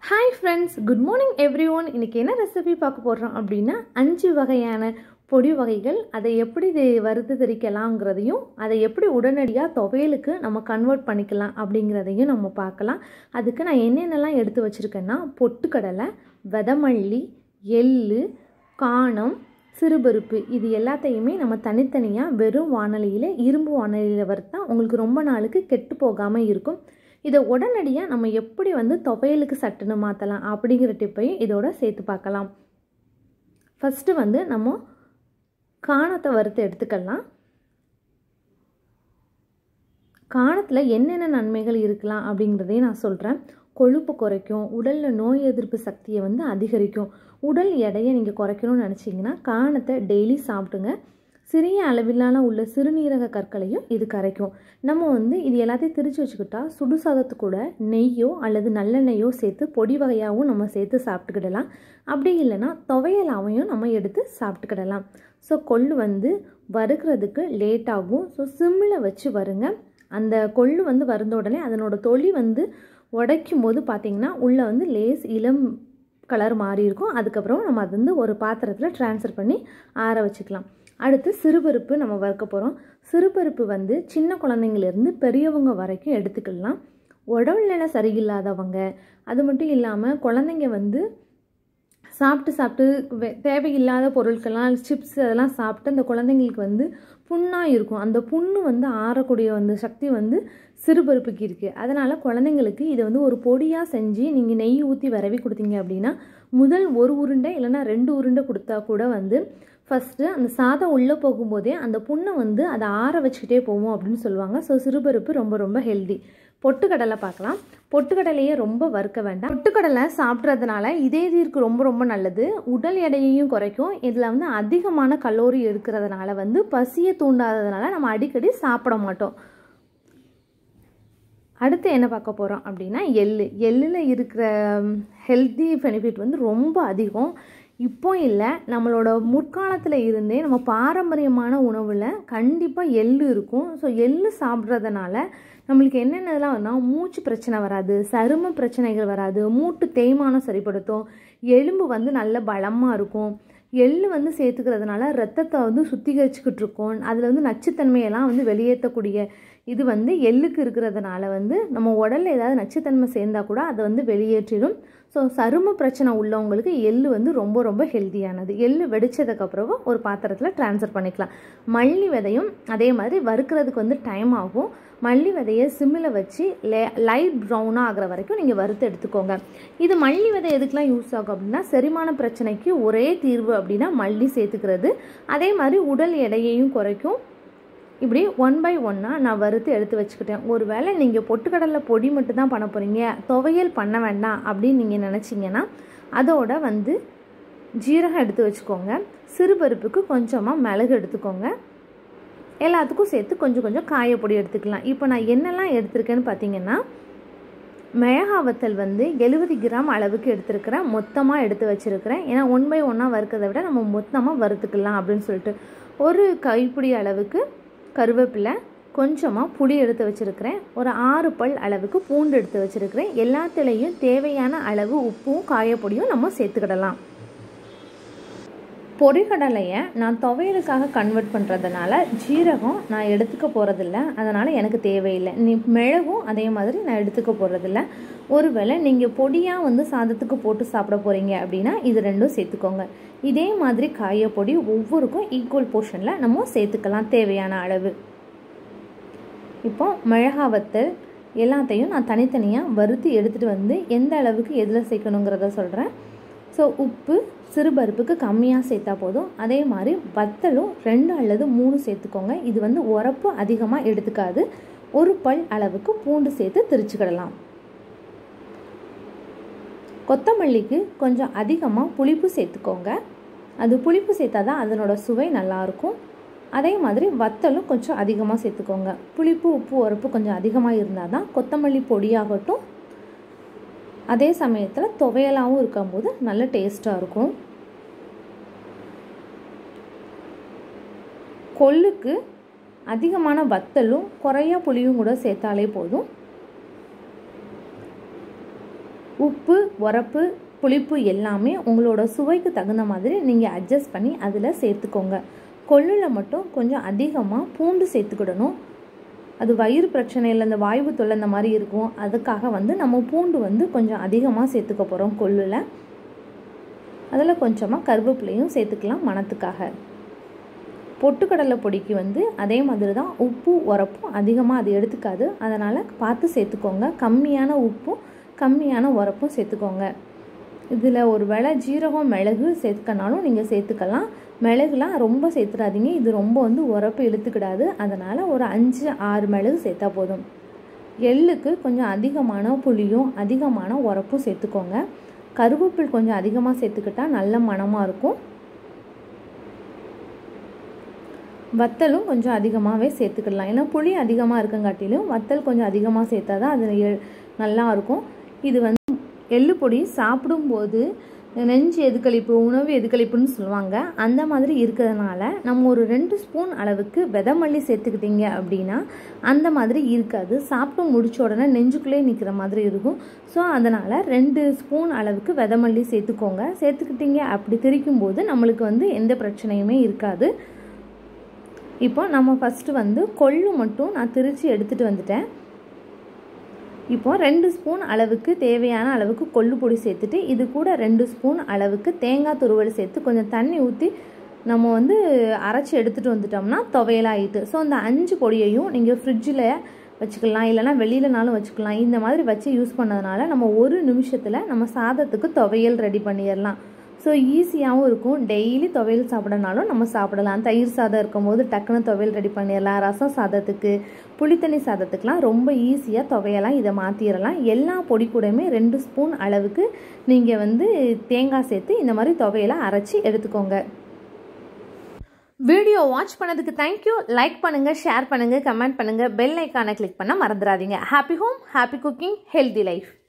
hi friends good morning everyone இன்றைக்கி என்ன recipe பார்க்க போடுறோம் அப்படின்னா அஞ்சு வகையான பொடி வகைகள் அதை எப்படி இது வறுத்து திரிக்கலாங்கிறதையும் அதை எப்படி உடனடியாக துவையலுக்கு நம்ம கன்வெர்ட் பண்ணிக்கலாம் அப்படிங்கிறதையும் நம்ம பார்க்கலாம் அதுக்கு நான் என்னென்னலாம் எடுத்து வச்சுருக்கேன்னா பொட்டுக்கடலை வெதமல்லி எள்ளு காணம் சிறுபருப்பு இது எல்லாத்தையுமே நம்ம தனித்தனியாக வெறும் வானலியில் இரும்பு வானலியில் வறுத்தா உங்களுக்கு ரொம்ப நாளுக்கு கெட்டு போகாமல் இருக்கும் இதை உடனடியாக நம்ம எப்படி வந்து துவையலுக்கு சட்டுன்னு மாற்றலாம் அப்படிங்கிற டிப்பையும் இதோட சேர்த்து பார்க்கலாம் ஃபஸ்ட்டு வந்து நம்ம காணத்தை வறுத்து எடுத்துக்கலாம் காணத்தில் என்னென்ன நன்மைகள் இருக்கலாம் அப்படிங்கிறதையும் நான் சொல்கிறேன் கொழுப்பு குறைக்கும் உடலில் நோய் எதிர்ப்பு சக்தியை வந்து அதிகரிக்கும் உடல் எடையை நீங்கள் குறைக்கணும்னு நினச்சிங்கன்னா காணத்தை டெய்லி சாப்பிட்டுங்க சிறிய அளவிலான உள்ள சிறுநீரக கற்களையும் இது கரைக்கும் நம்ம வந்து இது எல்லாத்தையும் திரிச்சு வச்சுக்கிட்டா சுடுசாதத்து கூட நெய்யோ அல்லது நல்லெண்ணெய்யோ சேர்த்து பொடி வகையாகவும் நம்ம சேர்த்து சாப்பிட்டுக்கிடலாம் அப்படி இல்லைன்னா துவையலாவையும் நம்ம எடுத்து சாப்பிட்டுக்கிடலாம் ஸோ கொள்ளு வந்து வறுக்கிறதுக்கு லேட் ஆகும் ஸோ சிம்மில் வச்சு வருங்க அந்த கொள்ளு வந்து வருந்த உடனே அதனோட தொளி வந்து உடைக்கும் போது பார்த்திங்கன்னா உள்ளே வந்து லேஸ் இளம் கலர் மாறி இருக்கும் அதுக்கப்புறம் நம்ம அது வந்து ஒரு பாத்திரத்தில் ட்ரான்ஸ்ஃபர் பண்ணி ஆற வச்சுக்கலாம் அடுத்து சிறுபருப்பு நம்ம வறுக்க போகிறோம் சிறுபருப்பு வந்து சின்ன குழந்தைங்கலேருந்து பெரியவங்க வரைக்கும் எடுத்துக்கலாம் உடல்நிலை சரியில்லாதவங்க அது மட்டும் இல்லாமல் குழந்தைங்க வந்து சாப்பிட்டு சாப்பிட்டு தேவையில்லாத பொருட்கள்லாம் சிப்ஸ் அதெல்லாம் சாப்பிட்டு அந்த குழந்தைங்களுக்கு வந்து புண்ணாக இருக்கும் அந்த புண்ணு வந்து ஆறக்கூடிய அந்த சக்தி வந்து சிறுபருப்புக்கு இருக்குது அதனால் குழந்தைங்களுக்கு இதை வந்து ஒரு பொடியாக செஞ்சு நீங்கள் நெய் ஊற்றி விரவி கொடுத்தீங்க அப்படின்னா முதல் ஒரு உருண்டை இல்லைன்னா ரெண்டு உருண்டை கொடுத்தா கூட வந்து ஃபஸ்ட்டு அந்த சாதம் உள்ளே போகும்போதே அந்த புண்ணை வந்து அதை ஆற வச்சுக்கிட்டே போவோம் அப்படின்னு சொல்லுவாங்க ஸோ சிறுபருப்பு ரொம்ப ரொம்ப ஹெல்தி பொட்டுக்கடலை பார்க்கலாம் பொட்டுக்கடலையே ரொம்ப வறுக்க வேண்டாம் பொட்டுக்கடலை சாப்பிட்றதுனால இதயத்திற்கு ரொம்ப ரொம்ப நல்லது உடல் எடையையும் குறைக்கும் இதில் வந்து அதிகமான கலோரி எடுக்கிறதுனால வந்து பசியை தூண்டாததுனால நம்ம அடிக்கடி சாப்பிட மாட்டோம் அடுத்து என்ன பார்க்க போகிறோம் அப்படின்னா எள்ளு எள்ளில் இருக்கிற ஹெல்த்தி பெனிஃபிட் வந்து ரொம்ப அதிகம் இப்போ இல்லை நம்மளோட முற்காலத்தில் இருந்தே நம்ம பாரம்பரியமான உணவில் கண்டிப்பாக எள்ளு இருக்கும் ஸோ எள்ளு சாப்பிட்றதுனால நம்மளுக்கு என்னென்னலாம் வரும்னா மூச்சு பிரச்சனை வராது சரும பிரச்சனைகள் வராது மூட்டு தேய்மானம் சரிப்படுத்தும் எலும்பு வந்து நல்ல பலமாக இருக்கும் எள்ளு வந்து சேர்த்துக்கிறதுனால ரத்தத்தை வந்து சுத்திகரிச்சுக்கிட்டு இருக்கோம் அதில் வந்து நச்சுத்தன்மையெல்லாம் வந்து வெளியேற்றக்கூடிய இது வந்து எள்ளுக்கு இருக்கிறதுனால வந்து நம்ம உடலில் ஏதாவது நச்சுத்தன்மை சேர்ந்தால் கூட அதை வந்து வெளியேற்றிடும் ஸோ சரும பிரச்சனை உள்ளவங்களுக்கு எள்ளு வந்து ரொம்ப ரொம்ப ஹெல்த்தியானது எள்ளு வெடித்ததுக்கப்புறம் ஒரு பாத்திரத்தில் ட்ரான்ஸ்ஃபர் பண்ணிக்கலாம் மல்லி விதையும் அதே மாதிரி வறுக்கிறதுக்கு வந்து டைம் ஆகும் மல்லி விதையை சிம்மில் வச்சு லே லைட் ப்ரௌனாக ஆகிற வரைக்கும் நீங்கள் வறுத்து எடுத்துக்கோங்க இது மல்லி விதை எதுக்கெலாம் யூஸ் ஆகும் அப்படின்னா செரிமான பிரச்சனைக்கு ஒரே தீர்வு அப்படின்னா மல்லி சேர்த்துக்கிறது அதே மாதிரி உடல் எடையையும் குறைக்கும் இப்படி ஒன் பை ஒன்னாக நான் வறுத்து எடுத்து வச்சுக்கிட்டேன் ஒரு வேளை நீங்கள் பொட்டுக்கடலை பொடி மட்டும் தான் பண்ண போகிறீங்க துவையல் பண்ண வேண்டாம் அப்படின்னு நீங்கள் நினச்சிங்கன்னா அதோட வந்து ஜீரகம் எடுத்து வச்சுக்கோங்க சிறுபருப்புக்கு கொஞ்சமாக மிளகு எடுத்துக்கோங்க எல்லாத்துக்கும் சேர்த்து கொஞ்சம் கொஞ்சம் காயப்பொடி எடுத்துக்கலாம் இப்போ நான் என்னெல்லாம் எடுத்திருக்கேன்னு பார்த்தீங்கன்னா மிளகா வத்தல் வந்து எழுபது கிராம் அளவுக்கு எடுத்துருக்கிறேன் மொத்தமாக எடுத்து வச்சுருக்கிறேன் ஏன்னா ஒன் பை ஒன்னாக வறுக்கிறத விட நம்ம மொத்தமாக வறுத்துக்கலாம் அப்படின்னு சொல்லிட்டு ஒரு கைப்பிடி அளவுக்கு கருவேப்பிலை கொஞ்சமாக புளி எடுத்து வச்சுருக்கிறேன் ஒரு ஆறு பல் அளவுக்கு பூண்டு எடுத்து வச்சுருக்கிறேன் எல்லாத்துலேயும் தேவையான அளவு உப்பும் காயப்பொடியும் நம்ம சேர்த்துக்கிடலாம் பொரிகடலையை நான் துவையலுக்காக கன்வெர்ட் பண்ணுறதுனால ஜீரகம் நான் எடுத்துக்க போகிறதில்ல அதனால் எனக்கு தேவையில்லை நீ மிளகும் அதே மாதிரி நான் எடுத்துக்க போகிறதில்ல ஒருவேளை நீங்கள் பொடியாக வந்து சாதத்துக்கு போட்டு சாப்பிட போகிறீங்க அப்படின்னா இது ரெண்டும் சேர்த்துக்கோங்க இதே மாதிரி காயப்பொடி ஒவ்வொருக்கும் ஈக்குவல் போர்ஷனில் நம்ம சேர்த்துக்கலாம் தேவையான அளவு இப்போ மிளகா வத்தல் எல்லாத்தையும் நான் தனித்தனியாக வறுத்து எடுத்துகிட்டு வந்து எந்த அளவுக்கு எதில் சேர்க்கணுங்கிறத சொல்கிறேன் ஸோ உப்பு சிறுபருப்புக்கு கம்மியாக சேர்த்தா போதும் அதே மாதிரி வத்தலும் ரெண்டு அல்லது மூணு சேர்த்துக்கோங்க இது வந்து உரப்பு அதிகமாக எடுத்துக்காது ஒரு பல் அளவுக்கு பூண்டு சேர்த்து திரிச்சுக்கிடலாம் கொத்தமல்லிக்கு கொஞ்சம் அதிகமாக புளிப்பு சேர்த்துக்கோங்க அது புளிப்பு சேர்த்தா தான் அதனோட சுவை நல்லாயிருக்கும் அதே மாதிரி வத்தலும் கொஞ்சம் அதிகமாக சேர்த்துக்கோங்க புளிப்பு உப்பு உரப்பு கொஞ்சம் அதிகமாக இருந்தால் தான் கொத்தமல்லி பொடியாகட்டும் அதே சமயத்தில் துவையலாகவும் இருக்கும்போது நல்ல டேஸ்ட்டாக இருக்கும் கொள்ளுக்கு அதிகமான வத்தலும் குறையா புளியும் கூட சேர்த்தாலே போதும் உப்பு உரப்பு புளிப்பு எல்லாமே உங்களோட சுவைக்கு தகுந்த மாதிரி நீங்கள் அட்ஜஸ்ட் பண்ணி அதில் சேர்த்துக்கோங்க கொள்ளில் மட்டும் கொஞ்சம் அதிகமாக பூண்டு சேர்த்துக்கிடணும் அது வயிறு பிரச்சனையில் இந்த வாய்வு தொல்லை இந்த மாதிரி இருக்கும் அதுக்காக வந்து நம்ம பூண்டு வந்து கொஞ்சம் அதிகமாக சேர்த்துக்க போகிறோம் கொள்ளில் அதில் கொஞ்சமாக கருவேப்பிலையும் சேர்த்துக்கலாம் மணத்துக்காக பொட்டுக்கடலை பொடிக்கு வந்து அதே மாதிரி தான் உப்பு உரப்பும் அதிகமாக அது எடுத்துக்காது அதனால் பார்த்து சேர்த்துக்கோங்க கம்மியான உப்பும் கம்மியான உரப்பும் சேர்த்துக்கோங்க இதில் ஒரு வேளை ஜீரகம் மிளகு சேர்த்துக்கனாலும் நீங்கள் சேர்த்துக்கலாம் மிளகுலாம் ரொம்ப சேர்த்துடாதீங்க இது ரொம்ப வந்து உரப்பு இழுத்துக்கிடாது அதனால் ஒரு அஞ்சு ஆறு மிளகு சேர்த்தா போதும் எள்ளுக்கு கொஞ்சம் அதிகமான புளியும் அதிகமான உரப்பும் சேர்த்துக்கோங்க கருவேப்பில் கொஞ்சம் அதிகமாக சேர்த்துக்கிட்டா நல்ல மணமாக இருக்கும் வத்தலும் கொஞ்சம் அதிகமாகவே சேர்த்துக்கிடலாம் ஏன்னா புளி அதிகமாக இருக்கங்காட்டிலும் வத்தல் கொஞ்சம் அதிகமாக சேர்த்தா தான் அது நல்லா இருக்கும் இது வந்து எள்ளு பொடி சாப்பிடும்போது நெஞ்சு எதுக்களிப்பு உணவு எதுக்களிப்புன்னு சொல்லுவாங்க அந்த மாதிரி இருக்கிறதுனால நம்ம ஒரு ரெண்டு ஸ்பூன் அளவுக்கு விதமல்லி சேர்த்துக்கிட்டீங்க அப்படின்னா அந்த மாதிரி இருக்காது சாப்பிட்டு முடிச்ச உடனே நெஞ்சுக்குள்ளே நிற்கிற மாதிரி இருக்கும் ஸோ அதனால் ரெண்டு ஸ்பூன் அளவுக்கு விதமல்லி சேர்த்துக்கோங்க சேர்த்துக்கிட்டீங்க அப்படி திரிக்கும் போது நம்மளுக்கு வந்து எந்த பிரச்சனையுமே இருக்காது இப்போ நம்ம ஃபஸ்ட்டு வந்து கொள்ளு மட்டும் நான் திரித்து எடுத்துகிட்டு வந்துட்டேன் இப்போ ரெண்டு ஸ்பூன் அளவுக்கு தேவையான அளவுக்கு கொள்ளு பொடி சேர்த்துட்டு இது கூட ரெண்டு ஸ்பூன் அளவுக்கு தேங்காய் துருவல் சேர்த்து கொஞ்சம் தண்ணி ஊற்றி நம்ம வந்து அரைச்சி எடுத்துகிட்டு வந்துட்டோம்னா துவையலாகிட்டு ஸோ அந்த அஞ்சு பொடியையும் நீங்கள் ஃப்ரிட்ஜில் வச்சுக்கலாம் இல்லைனா வெளியிலனாலும் வச்சுக்கலாம் இந்த மாதிரி வச்சு யூஸ் பண்ணதுனால நம்ம ஒரு நிமிஷத்தில் நம்ம சாதத்துக்கு துவையல் ரெடி பண்ணிடலாம் ஸோ ஈஸியாகவும் இருக்கும் டெய்லி துவையல் சாப்பிடனாலும் நம்ம சாப்பிடலாம் தயிர் சாதம் இருக்கும்போது டக்குன்னு துவையல் ரெடி பண்ணிடலாம் ரசம் சாதத்துக்கு புளித்தண்ணி சாதத்துக்கெலாம் ரொம்ப ஈஸியாக துவையலாம் இதை மாற்றிடலாம் எல்லா பொடி கூடயுமே ரெண்டு ஸ்பூன் அளவுக்கு நீங்கள் வந்து தேங்காய் சேர்த்து இந்த மாதிரி துவையலை அரைச்சி எடுத்துக்கோங்க வீடியோ வாட்ச் பண்ணதுக்கு தேங்க்யூ லைக் பண்ணுங்கள் ஷேர் பண்ணுங்கள் கமெண்ட் பண்ணுங்கள் பெல் ஐக்கானை கிளிக் பண்ண மறந்துடாதீங்க happy home happy cooking healthy life